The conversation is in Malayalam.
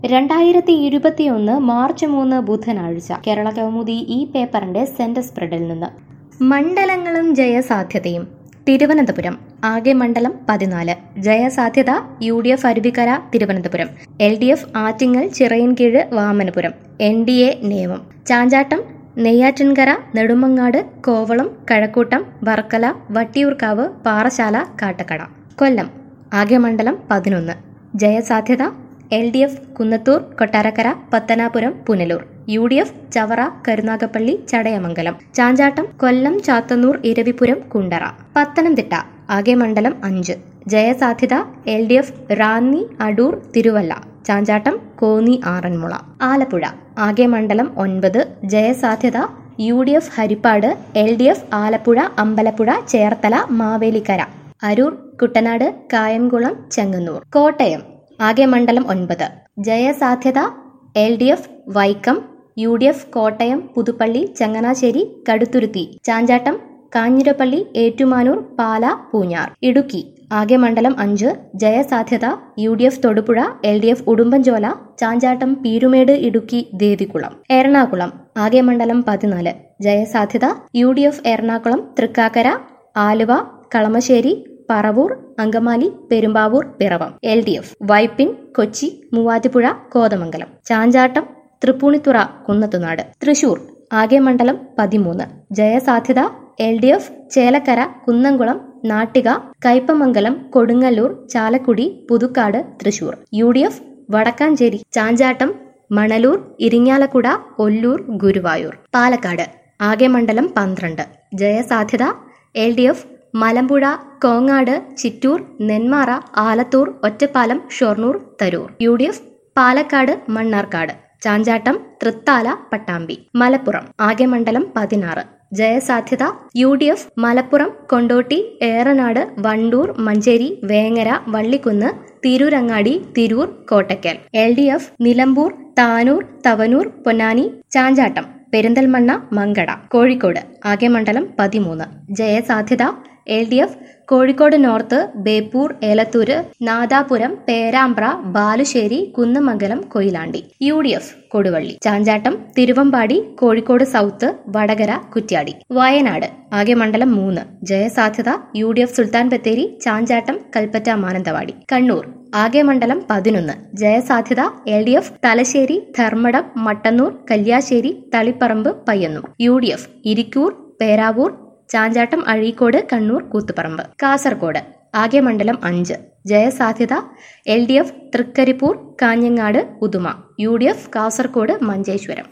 രണ്ടായിരത്തി ഇരുപത്തിയൊന്ന് മാർച്ച് മൂന്ന് ബുധനാഴ്ച കേരള കൗമുദി ഈ പേപ്പറിന്റെ സെന്റർ സ്പ്രെഡിൽ നിന്ന് മണ്ഡലങ്ങളും ജയസാധ്യതയും തിരുവനന്തപുരം ആകെ മണ്ഡലം പതിനാല് ജയസാധ്യത U D F Aruvikkara Thiruvananthapuram L D F Attingal Chirayinkeezhu Vamanapuram N D A Nemom ചാഞ്ചാട്ടം നെയ്യാറ്റിൻകര നെടുമങ്ങാട് കോവളം കഴക്കൂട്ടം വർക്കല വട്ടിയൂർക്കാവ് പാറശാല കാട്ടക്കട കൊല്ലം ആകെ മണ്ഡലം പതിനൊന്ന് ജയസാധ്യത L D F Kunnathur Kottarakkara Pathanapuram Punalur U D F Chavara Karunagappally Chadayamangalam ചാഞ്ചാട്ടം കൊല്ലം ചാത്തന്നൂർ ഇരവിപുരം കുണ്ടറ പത്തനംതിട്ട ആകെ മണ്ഡലം അഞ്ച് ജയസാധ്യത L D F Ranni Adoor Thiruvalla ചാഞ്ചാട്ടം കോന്നി ആറന്മുള ആലപ്പുഴ ആകെ മണ്ഡലം ഒൻപത് ജയസാധ്യത U D F Haripad L D F Alappuzha Ambalappuzha Cherthala Mavelikkara Aroor Kuttanad Kayamkulam Chengannur Kottayam ആകെ മണ്ഡലം ഒൻപത് ജയസാധ്യത L D F Vaikom U D F Kottayam Puthuppally Changanassery Kaduthuruthy ചാഞ്ചാട്ടം കാഞ്ഞിരപ്പള്ളി ഏറ്റുമാനൂർ പാല പൂഞ്ഞാർ ഇടുക്കി ആകെ മണ്ഡലം അഞ്ച് ജയസാധ്യത U D F Thodupuzha L D F Udumbanchola ചാഞ്ചാട്ടം പീരുമേട് ഇടുക്കി ദേവികുളം എറണാകുളം ആകെ മണ്ഡലം പതിനാല് ജയസാധ്യത U D F Ernakulam Thrikkakara Aluva Kalamassery Paravur Angamaly Perumbavoor Piravom L D F Vypin Kochi Muvattupuzha Kothamangalam ചാഞ്ചാട്ടം തൃപ്പൂണിത്തുറ കുന്നത്തുനാട് തൃശൂർ ആകെ മണ്ഡലം പതിമൂന്ന് ജയസാധ്യത L D F Chelakkara Kunnamkulam Nattika Kaipamangalam Kodungallur Chalakudy Puthukkad Thrissur U D F Wadakkanchery ചാഞ്ചാട്ടം മണലൂർ ഇരിങ്ങാലക്കുട ഒല്ലൂർ ഗുരുവായൂർ പാലക്കാട് ആകെ മണ്ഡലം പന്ത്രണ്ട് ജയസാധ്യത L D F Malampuzha Kongad Chittur Nenmara Alathur Ottapalam Shoranur Tarur U D F Palakkad Mannarkkad ചാഞ്ചാട്ടം തൃത്താല പട്ടാമ്പി മലപ്പുറം ആകെ മണ്ഡലം പതിനാറ് ജയസാധ്യത U D F Malappuram Kondotty Eranad Wandoor Manjeri Vengara Vallikkunnu Tirurangadi Tirur Kottakkal L D F Nilambur Tanur Thavanur Ponnani ചാഞ്ചാട്ടം പെരിന്തൽമണ്ണ മങ്കട കോഴിക്കോട് ആകെ മണ്ഡലം പതിമൂന്ന് ജയസാധ്യത L D F Kozhikode North Beypore Elathur Nadapuram Perambra Balussery Kunnamangalam Koyilandy U D F Koduvally ചാഞ്ചാട്ടം തിരുവമ്പാടി കോഴിക്കോട് സൗത്ത് വടകര കുറ്റ്യാടി വയനാട് ആകെ മണ്ഡലം മൂന്ന് ജയസാധ്യത U D F Sultan Bathery ചാഞ്ചാട്ടം കൽപ്പറ്റ മാനന്തവാടി കണ്ണൂർ ആകെ മണ്ഡലം പതിനൊന്ന് ജയസാധ്യത L D F Thalassery Dharmadam Mattannur Kalliasseri Taliparamba Payyanur U D F Irikkur Peravoor ചാഞ്ചാട്ടം അഴീക്കോട് കണ്ണൂർ കൂത്തുപറമ്പ് കാസർഗോഡ് ആകെ മണ്ഡലം അഞ്ച് ജയസാധ്യത L D F Trikaripur Kanhangad Uduma U D F Kasaragod Manjeshwaram